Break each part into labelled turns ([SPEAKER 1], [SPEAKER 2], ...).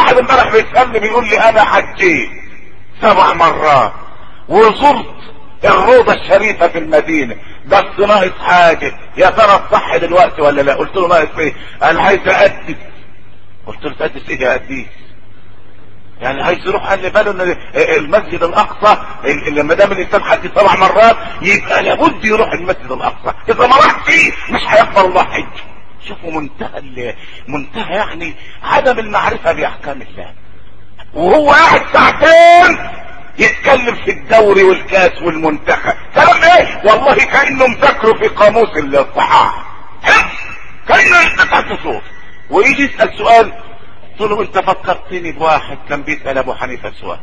[SPEAKER 1] واحد امبارح بيسالني بيقول لي انا حجيت سبع مرات وزرت الروضة الشريفة في المدينة بس ناقص حاجة يا ترى الصح دلوقتي ولا لا قلت له ناقص ايه انا عايز اقدس قلت له تقدس ايه يا قديس يعني عايز يروح قال لي باله ان المسجد الاقصى اللي ما دام الانسان حج سبع مرات يبقى لابد يروح المسجد الاقصى اذا ما راح فيه مش هيقبل الله حج شوفوا منتهى ال- منتهى يعني عدم المعرفه باحكام الله وهو قاعد ساعتين يتكلم في الدوري والكاس والمنتخب كلام ايه والله كانه مذاكره في قاموس الصحاح كانه يقطع فصول ويجي يسال سؤال قلت له انت فكرتني بواحد كان بيسال ابو حنيفه سؤال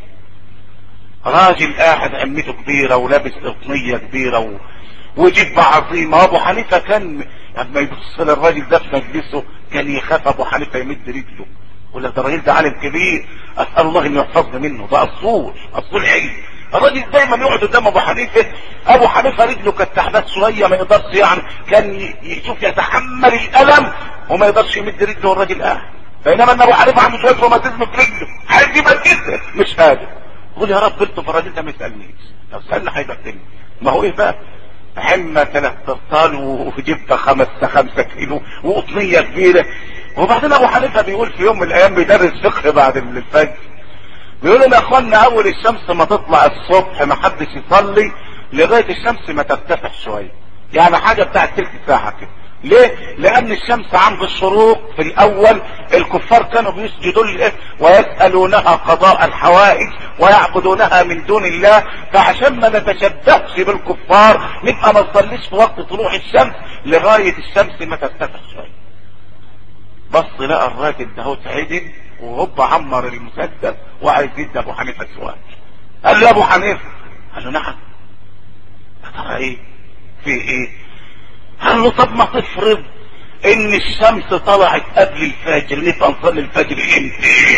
[SPEAKER 1] راجل قاعد عمته كبيره ولابس قطنيه كبيره و... وجبه عظيمه ابو حنيفه كان لما يبص للراجل ده في مجلسه كان يخاف ابو حنيفه يمد رجله يقول لك ده الراجل ده عالم كبير اسال الله انه يحفظني منه ده اصول اصول علم الراجل دايما يقعد قدام ابو حنيفه ابو حنيفه رجله كانت تعبان شويه ما يقدرش يعني كان ي- يشوف يتحمل الالم وما يقدرش يمد رجله والراجل قاعد بينما ان ابو حنيفه عنده شويه روماتيزم في رجله عايز يمددها مش قادر يقول يا رب انت في الراجل ده ما يسالنيش لو سالني هيبقتني ما هو ايه بقى حمى ثلاث ابطال وجبت خمسة خمسة كيلو وقطنية كبيرة وبعدين ابو حنيفة بيقول في يوم من الايام بيدرس فقه بعد الفجر بيقول لنا يا اخوانا اول الشمس ما تطلع الصبح ما حدش يصلي لغاية الشمس ما ترتفع شوية يعني حاجة بتاعت تلت ساعة كده ليه؟ لأن الشمس عند الشروق في الأول الكفار كانوا بيسجدوا لله ويسألونها قضاء الحوائج ويعبدونها من دون الله فعشان ما نتشبهش بالكفار نبقى ما نصليش في وقت طلوع الشمس لغاية الشمس ما ترتفع شوية. بص لقى الراجل ده هو اتعدل وهوب عمر المسدس وعايز يدي ابو حنيفه سؤال قال له يا ابو حنيفه قال له نعم يا ترى ايه في ايه قال له طب ما تفرض ان الشمس طلعت قبل الفجر نبقى نصلي الفجر امتى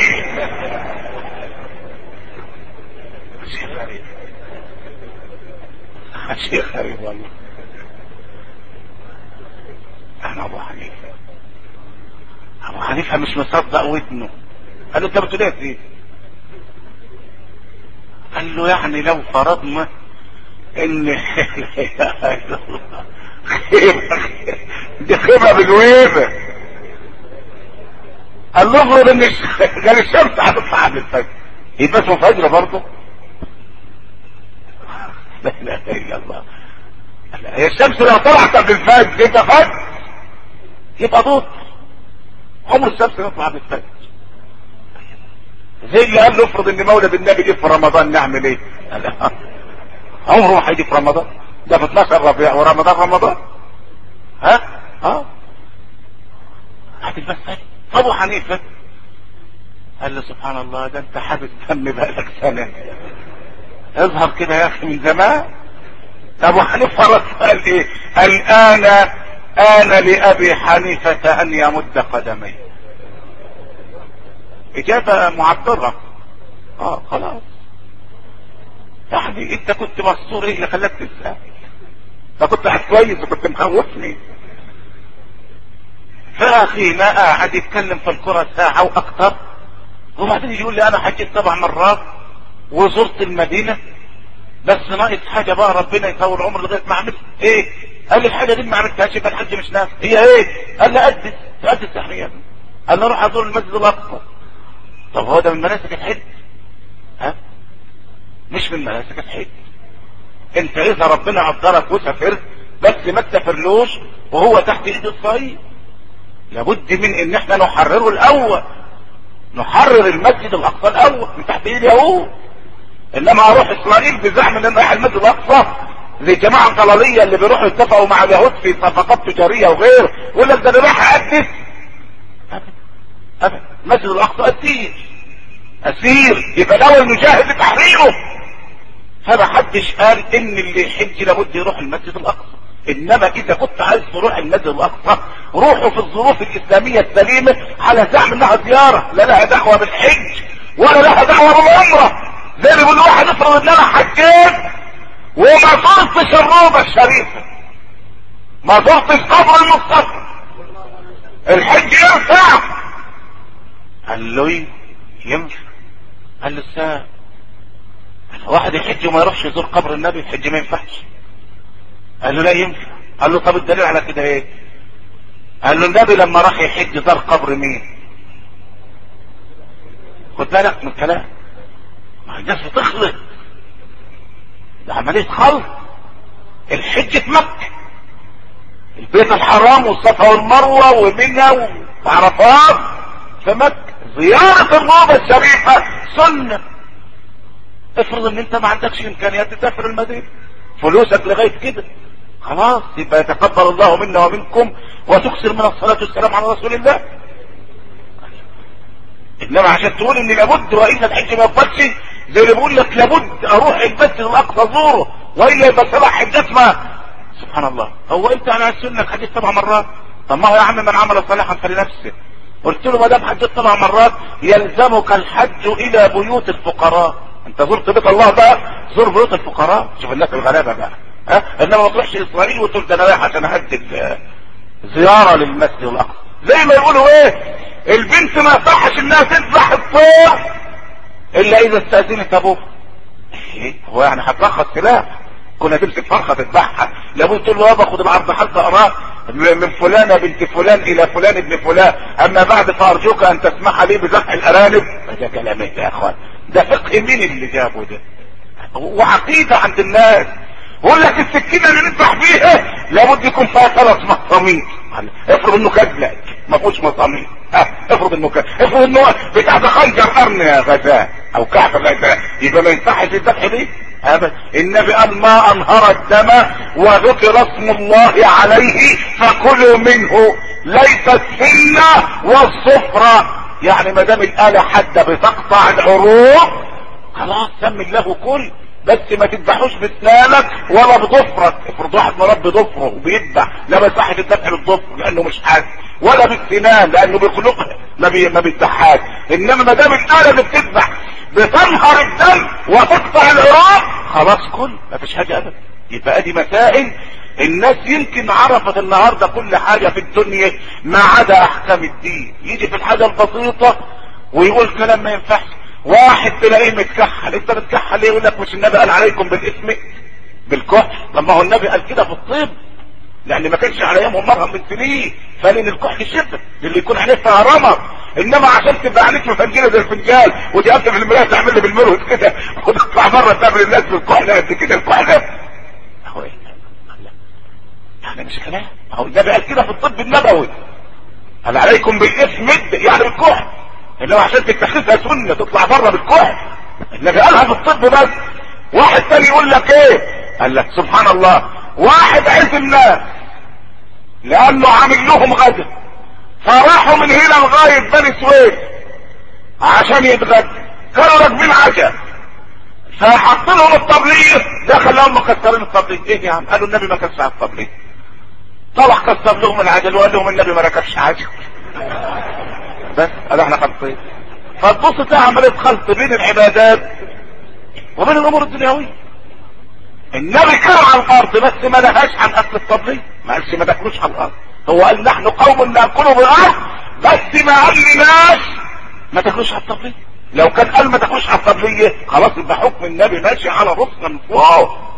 [SPEAKER 1] شيء غريب شيء غريب والله انا ابو حنيفه ابو حنيفه مش مصدق ودنه قال له انت بتقول ايه يا سيدي قال له يعني لو فرضنا ان خيبة دي خيبة بالويبة قال له افرض ان الش- قال الشمس هتطلع قبل الفجر يبقى اسمه فجر برضه لا اله الا الله لا، هي الشمس لو طلعت قبل الفجر يبقى فجر يبقى ضوء عمر الشمس يطلع قبل الفجر زي اللي قال له افرض ان مولد النبي جه في رمضان نعمل ايه؟ قال لا. عمره ما هيجي في رمضان ده في 12 ربيع ورمضان رمضان ها؟ اه هتلبس ثاني ابو حنيفه قال له سبحان الله ده انت حابس دم بقالك سنه اظهر كده يا اخي من زمان ابو حنيفه رد قال ايه؟ الان آن لأبي حنيفة أن يمد قدميه إجابة معبرة اه خلاص يعني انت كنت مستور ايه اللي خلاك تسأل انت كنت قاعد كويس وكنت مخوفني فاخي ما قاعد يتكلم في الكرة ساعة واكتر وبعدين يقول لي انا حجيت سبع مرات وزرت المدينة بس ناقص حاجة بقى ربنا يطول عمر لغاية ما عملت ايه قال لي الحاجة دي ما عملتهاش يبقى الحج مش نافع هي ايه قال لي قدس قدس تحرير قال لي اروح ازور المسجد الاقصى طب هو ده من مناسك الحج ها مش من مناسك الحج انت اذا ربنا قدرك وسافرت بس ما تسافرلوش وهو تحت ايد الصعيد لابد من ان احنا نحرره الاول نحرر المسجد الاقصى الاول من تحت ايد يهود انما اروح اسرائيل بزعم ان انا رايح المسجد الاقصى زي الجماعه الضلاليه اللي بيروحوا يتفقوا مع اليهود في صفقات تجاريه وغيره يقول لك ده انا رايح اقدس ابدا ابدا المسجد الاقصى اسير اسير يبقى الاول نجاهد لتحريره فما حدش قال ان اللي يحج لابد يروح المسجد الاقصى انما اذا كنت عايز تروح المسجد الاقصى روحوا في الظروف الاسلاميه السليمه على زعم انها زياره لا لها دعوه بالحج ولا لها دعوه بالعمره زي اللي بيقول واحد افرض ان انا حجيت وما زرتش الروضه الشريفه ما زرتش قبر المصطفى الحج ينفع قال له ايه ينفع قال له الساعة واحد يحج وما يروحش يزور قبر النبي الحج ما ينفعش قال له لا ينفع قال له طب الدليل على كده ايه قال له النبي لما راح يحج زار قبر مين خد بالك من الكلام ما الناس بتخلط ده عملية خلط الحج في مكة البيت الحرام والصفا والمروة ومنى وعرفات في مكة زيارة الروضة الشريفة سنة افرض ان انت ما عندكش امكانيات تسافر المدينة فلوسك لغاية كده خلاص يبقى يتقبل الله منا ومنكم وتكثر من الصلاة والسلام على رسول الله انما عشان تقول ان لابد والا الحج ما يقبلش زي اللي بيقول لك لابد اروح المسجد الاقصى ازوره والا يبقى سبع حجات ما سبحان الله هو انت انا السنه الحديث سبع مرات طب ما هو يا عم من عمل صالحا فلنفسه قلت له ما دام حجيت سبع مرات يلزمك الحج الى بيوت الفقراء انت زرت بيت الله بقى زور بيوت الفقراء شوف الناس الغلابه بقى ها انما ما تروحش اسرائيل وتقول ده انا رايح عشان اهدد زياره للمسجد الاقصى زي ما يقولوا ايه البنت ما يصحش انها تذبح الطير الا اذا استاذنت ابوها ايه هو يعني هترخص سلاح كنا تمسك فرخه تذبحها لابد تقول له يابا خد العرض حتى اقراه من فلانه بنت فلان الى فلان ابن فلان اما بعد فارجوك ان تسمح لي بذبح الارانب ده كلام ايه يا اخوان ده فقه مين اللي جابه ده وعقيده عند الناس يقول لك السكينه اللي نذبح بيها لابد يكون فيها ثلاث مسامير افرض انه كذلك ما فيهوش مسامير اه افرض انه كذا افرض انه بتاع ده خنجر قرن يا غزاه او كعب غزاه يبقى ما ينفعش الذبح دي ابدا النبي قال ما انهر الدم وذكر اسم الله عليه فكلوا منه ليس السنه والصفرة يعني ما دام الاله حاده بتقطع العروق خلاص سمي الله كل بس ما تذبحوش باسنانك ولا بضفرك افرض واحد مربي ضفره وبيذبح لا ما يصحش الذبح بالضفر لانه مش حاسس ولا بالسنان لانه بيخلقها ما بي ما بيذبحهاش انما ما دام الاله اللي بتذبح بتنهر الدم وتقطع العراق خلاص كل ما فيش حاجه ابدا يبقى ادي مسائل الناس يمكن عرفت النهارده كل حاجه في الدنيا ما عدا احكام الدين يجي في الحاجه البسيطه ويقول كلام ما ينفعش واحد تلاقيه متكحل انت متكحل ليه يقول لك مش النبي قال عليكم بالاسم بالكحل لما هو النبي قال كده في الطب لان ما كانش على ايامهم مرهم من سنين فلان الكحل شفت اللي يكون عليه فيها رمض انما عشان تبقى عليك مفنجله زي الفنجان ودي قبل في المرايه تعمل لي بالمروه كده وتطلع بره تقابل الناس بالكحل قد كده الكحل هو ايه يعني مش كلام هو النبي قال كده في الطب النبوي قال عليكم بالاسم يعني بالكحل انما عشان تتخذها سنه تطلع بره بالكحل النبي قالها في الطب بس واحد تاني يقول لك ايه قال لك سبحان الله واحد عزم ناس لانه عامل لهم غدا فراحوا من هنا لغايه بني سويف عشان يتغدى كانوا راكبين عجل فحط لهم الطبليه دخل لهم مكسرين الطبليه ايه يا عم قالوا النبي ما كسر على الطبليه طلع كسر لهم العجل وقال لهم النبي ما ركبش عجل بس قال احنا خلطين فتبص تلاقي عمليه خلط بين العبادات وبين الامور الدنيويه النبي كان على الارض بس ما نهاش عن اكل الطبليه ما قالش ما تاكلوش على الارض هو قال نحن قوم ناكله بالارض بس ما قالناش ما تاكلوش على الطبليه لو كان قال ما تاكلوش على الطبليه خلاص يبقى حكم النبي ماشي على رسل من فوق